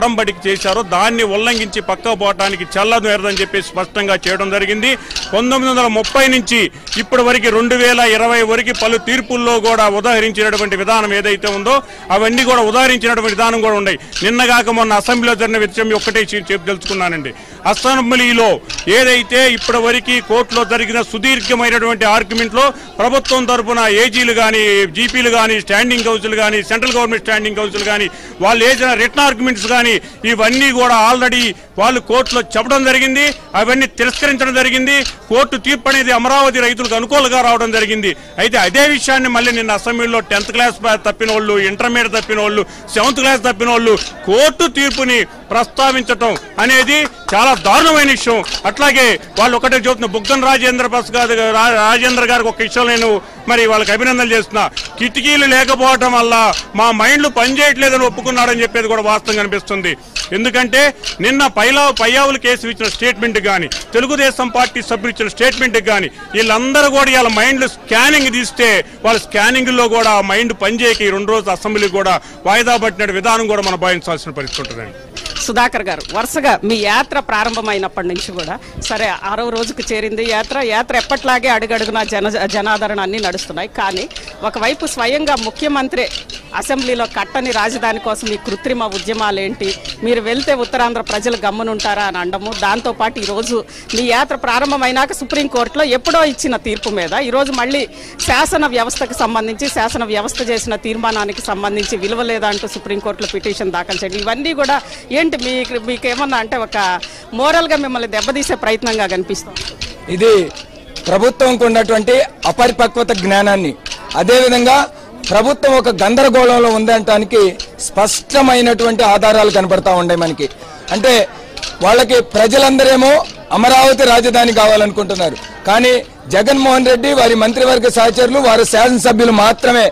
ఒడంబడికి చేశారో దాన్ని ఉల్లంఘించి పక్కకు పోవటానికి చెల్లదు ఎరదని చెప్పి స్పష్టంగా చేయడం జరిగింది పంతొమ్మిది వందల ముప్పై నుంచి ఇప్పటి వరకు రెండు వేల ఇరవై వరకు పలు తీర్పుల్లో కూడా ఉదాహరించినటువంటి విధానం ఏదైతే ఉందో అవన్నీ కూడా ఉదాహరించినటువంటి విధానం కూడా ఉన్నాయి నిన్నగాక మొన్న అసెంబ్లీలో జరిగిన విషయం ఒక్కటే చే- చెప్పి తెలుసుకున్నానండి అసెంబ్లీలో ఏదైతే ఇప్పటి వరకు కోర్టులో జరిగిన సుదీర్ఘమైనటువంటి ఆర్గ్యుమెంట్ లో ప్రభుత్వం తరపున ఏజీలు కానీ జీపీలు కానీ స్టాండింగ్ కౌన్సిల్ కానీ సెంట్రల్ గవర్నమెంట్ స్టాండింగ్ కౌన్సిల్ కానీ వాళ్ళు వేసిన రిటర్న్ ఆర్గ్యుమెంట్స్ కానీ ఇవన్నీ కూడా ఆల్రెడీ వాళ్ళు కోర్టులో చెప్పడం జరిగింది అవన్నీ తిరస్కరించడం జరిగింది కోర్టు తీర్పు అనేది అమరావతి రైతులకు అనుకూలంగా రావడం జరిగింది అయితే అదే విషయాన్ని మళ్ళీ నిన్న అసెంబ్లీలో టెన్త్ క్లాస్ తప్పిన వాళ్ళు ఇంటర్మీడియట్ తప్పిన వాళ్ళు సెవెంత్ క్లాస్ తప్పిన వాళ్ళు కోర్టు తీర్పుని ప్రస్తావించటం అనేది చాలా దారుణమైన విషయం అట్లాగే వాళ్ళు ఒకటే చెబుతున్న బుగ్గన రాజేంద్ర ప్రసాద్ గారు- రా- రాజేంద్ర గారికి ఒక విషయం నేను మరి వాళ్ళకి అభినందనలు చేస్తున్నా కిటికీలు లేకపోవటం వల్ల మా మైండ్లు పనిచేయట్లేదని ఒప్పుకున్నాడని చెప్పేది కూడా వాస్తవం కనిపిస్తుంది ఎందుకంటే నిన్న పైలా పయ్యావుల కేసు ఇచ్చిన స్టేట్మెంట్ కానీ తెలుగుదేశం పార్టీ సభ్యులు ఇచ్చిన స్టేట్మెంట్ కానీ వీళ్ళందరూ కూడా వాళ్ళ మైండ్లు స్కానింగ్ తీస్తే వాళ్ళ స్కానింగ్ లో కూడా ఆ మైండ్ పనిచేయక ఈ రెండు రోజులు అసెంబ్లీ కూడా వాయిదా పట్టిన విధానం కూడా మనం భావించాల్సిన పరిస్థితి ఉంటుందండి సుధాకర్ గారు వరుసగా మీ యాత్ర ప్రారంభమైనప్పటి నుంచి కూడా సరే ఆరో రోజుకు చేరింది యాత్ర యాత్ర ఎప్పట్లాగే అడుగడుగునా జన జనాదరణ అన్ని నడుస్తున్నాయి కానీ ఒకవైపు స్వయంగా ముఖ్యమంత్రి అసెంబ్లీలో కట్టని రాజధాని కోసం ఈ కృత్రిమ ఉద్యమాలు ఏంటి మీరు వెళ్తే ఉత్తరాంధ్ర ప్రజలు గమ్మునుంటారా అని అనడము దాంతోపాటు ఈరోజు మీ యాత్ర ప్రారంభమైనాక సుప్రీంకోర్టులో ఎప్పుడో ఇచ్చిన తీర్పు మీద ఈరోజు మళ్ళీ శాసన వ్యవస్థకు సంబంధించి శాసన వ్యవస్థ చేసిన తీర్మానానికి సంబంధించి విలువ లేదంటూ సుప్రీంకోర్టులో పిటిషన్ దాఖలు చేయడం ఇవన్నీ కూడా ఏంటి మీకు మీకేమన్నా అంటే ఒక మోరల్గా మిమ్మల్ని దెబ్బతీసే ప్రయత్నంగా కనిపిస్తుంది ఇది ప్రభుత్వంకు ఉన్నటువంటి అపరిపక్వత జ్ఞానాన్ని అదేవిధంగా ప్రభుత్వం ఒక గందరగోళంలో ఉందనటానికి స్పష్టమైనటువంటి ఆధారాలు కనబడతా ఉన్నాయి మనకి అంటే వాళ్ళకి ప్రజలందరేమో అమరావతి రాజధాని కావాలనుకుంటున్నారు కానీ జగన్మోహన్ రెడ్డి వారి మంత్రివర్గ సహచరులు వారి శాసనసభ్యులు మాత్రమే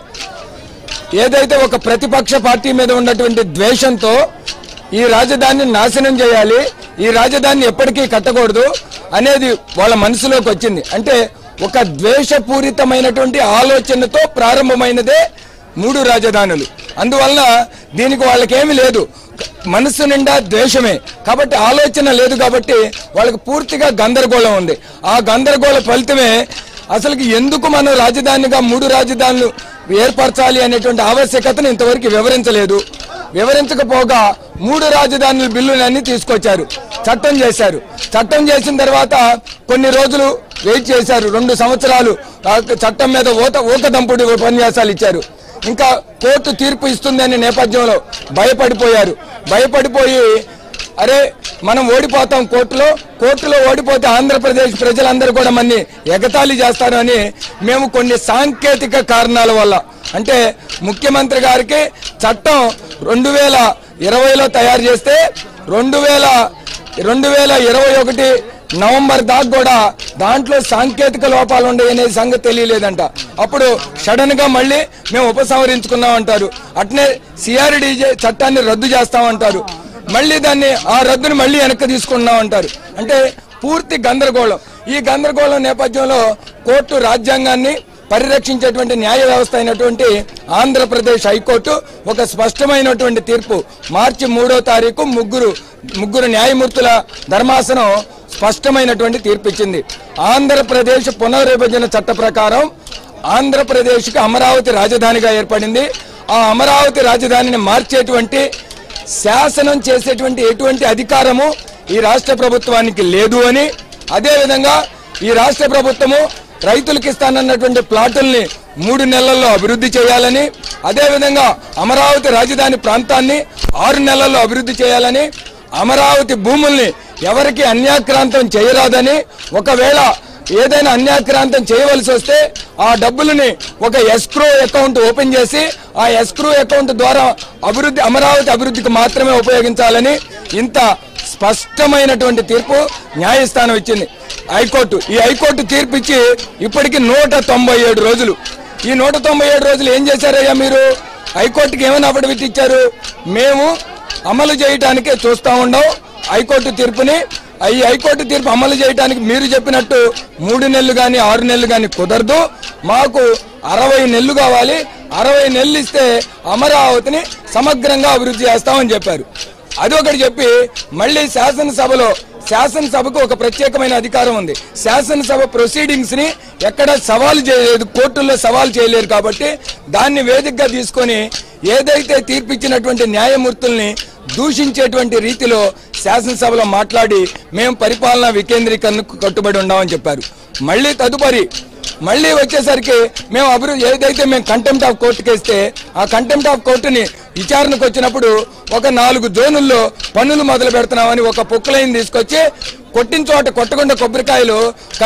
ఏదైతే ఒక ప్రతిపక్ష పార్టీ మీద ఉన్నటువంటి ద్వేషంతో ఈ రాజధానిని నాశనం చేయాలి ఈ రాజధానిని ఎప్పటికీ కట్టకూడదు అనేది వాళ్ళ మనసులోకి వచ్చింది అంటే ఒక ద్వేషపూరితమైనటువంటి ఆలోచనతో ప్రారంభమైనదే మూడు రాజధానులు అందువల్ల దీనికి వాళ్ళకేమీ లేదు మనసు నిండా ద్వేషమే కాబట్టి ఆలోచన లేదు కాబట్టి వాళ్ళకి పూర్తిగా గందరగోళం ఉంది ఆ గందరగోళ ఫలితమే అసలుకి ఎందుకు మనం రాజధానిగా మూడు రాజధానులు ఏర్పరచాలి అనేటువంటి ఆవశ్యకతను ఇంతవరకు వివరించలేదు వివరించకపోగా మూడు రాజధానుల బిల్లులన్నీ తీసుకొచ్చారు చట్టం చేశారు చట్టం చేసిన తర్వాత కొన్ని రోజులు వెయిట్ చేశారు రెండు సంవత్సరాలు ఆ చట్టం మీద ఊత ఊకదంపుడు ఉపన్యాసాలు ఇచ్చారు ఇంకా కోర్టు తీర్పు ఇస్తుందనే నేపథ్యంలో భయపడిపోయారు భయపడిపోయి అరే మనం ఓడిపోతాం కోర్టులో కోర్టులో ఓడిపోతే ఆంధ్రప్రదేశ్ ప్రజలందరూ కూడా మన్ని ఎగతాళి చేస్తారు అని మేము కొన్ని సాంకేతిక కారణాల వల్ల అంటే ముఖ్యమంత్రి గారికి చట్టం రెండు వేల ఇరవైలో తయారు చేస్తే రెండు వేల రెండు వేల ఇరవై ఒకటి నవంబర్ దాకా కూడా దాంట్లో సాంకేతిక లోపాలు ఉన్నాయనే సంగతి తెలియలేదంట అప్పుడు సడన్ గా మళ్ళీ మేము ఉపసంహరించుకున్నాం అంటారు అట్నే సిఆర్డిజే చట్టాన్ని రద్దు చేస్తామంటారు మళ్ళీ దాన్ని ఆ రద్దుని మళ్ళీ వెనక్కి తీసుకున్నాం అంటారు అంటే పూర్తి గందరగోళం ఈ గందరగోళం నేపథ్యంలో కోర్టు రాజ్యాంగాన్ని పరిరక్షించేటువంటి న్యాయ వ్యవస్థ అయినటువంటి ఆంధ్రప్రదేశ్ హైకోర్టు ఒక స్పష్టమైనటువంటి తీర్పు మార్చి మూడో తారీఖు ముగ్గురు ముగ్గురు న్యాయమూర్తుల ధర్మాసనం స్పష్టమైనటువంటి తీర్పు ఇచ్చింది ఆంధ్రప్రదేశ్ పునర్విభజన చట్ట ప్రకారం ఆంధ్రప్రదేశ్కి అమరావతి రాజధానిగా ఏర్పడింది ఆ అమరావతి రాజధానిని మార్చేటువంటి శాసనం చేసేటువంటి ఎటువంటి అధికారము ఈ రాష్ట్ర ప్రభుత్వానికి లేదు అని అదేవిధంగా ఈ రాష్ట్ర ప్రభుత్వము రైతులకు ఇస్తానన్నటువంటి ప్లాటుల్ని మూడు నెలల్లో అభివృద్ధి చేయాలని అదేవిధంగా అమరావతి రాజధాని ప్రాంతాన్ని ఆరు నెలల్లో అభివృద్ధి చేయాలని అమరావతి భూముల్ని ఎవరికి అన్యాక్రాంతం చేయరాదని ఒకవేళ ఏదైనా అన్యాక్రాంతం చేయవలసి వస్తే ఆ డబ్బులని ఒక ఎస్క్రో అకౌంట్ ఓపెన్ చేసి ఆ ఎస్క్రో అకౌంట్ ద్వారా అభివృద్ధి అమరావతి అభివృద్ధికి మాత్రమే ఉపయోగించాలని ఇంత స్పష్టమైనటువంటి తీర్పు న్యాయస్థానం ఇచ్చింది హైకోర్టు ఈ హైకోర్టు తీర్పు ఇచ్చి ఇప్పటికి నూట తొంభై ఏడు రోజులు ఈ నూట తొంభై ఏడు రోజులు ఏం చేశారయ్యా మీరు హైకోర్టుకి ఏమైనా అఫిడవిట్ ఇచ్చారు మేము అమలు చేయటానికే చూస్తా ఉన్నాం హైకోర్టు తీర్పుని ఈ హైకోర్టు తీర్పు అమలు చేయడానికి మీరు చెప్పినట్టు మూడు నెలలు కానీ ఆరు నెలలు కానీ కుదరదు మాకు అరవై నెలలు కావాలి అరవై నెలలు ఇస్తే అమరావతిని సమగ్రంగా అభివృద్ధి చేస్తామని చెప్పారు అదొకటి చెప్పి మళ్ళీ శాసనసభలో శాసనసభకు ఒక ప్రత్యేకమైన అధికారం ఉంది శాసనసభ ప్రొసీడింగ్స్ ని ఎక్కడ సవాలు చేయలేదు కోర్టుల్లో సవాలు చేయలేరు కాబట్టి దాన్ని వేదికగా తీసుకొని ఏదైతే తీర్పిచ్చినటువంటి న్యాయమూర్తుల్ని దూషించేటువంటి రీతిలో శాసనసభలో మాట్లాడి మేము పరిపాలనా వికేంద్రీకరణకు కట్టుబడి ఉన్నామని చెప్పారు మళ్ళీ తదుపరి మళ్ళీ వచ్చేసరికి మేము అభివృద్ధి ఏదైతే మేము కంటెంప్ట్ ఆఫ్ కోర్టుకి వేస్తే ఆ కంటెంప్ట్ ఆఫ్ కోర్టుని విచారణకు వచ్చినప్పుడు ఒక నాలుగు జోనుల్లో పన్నులు మొదలు పెడుతున్నామని ఒక పొక్కులైన తీసుకొచ్చి కొట్టిన చోట కొట్టకుండా కొబ్బరికాయలు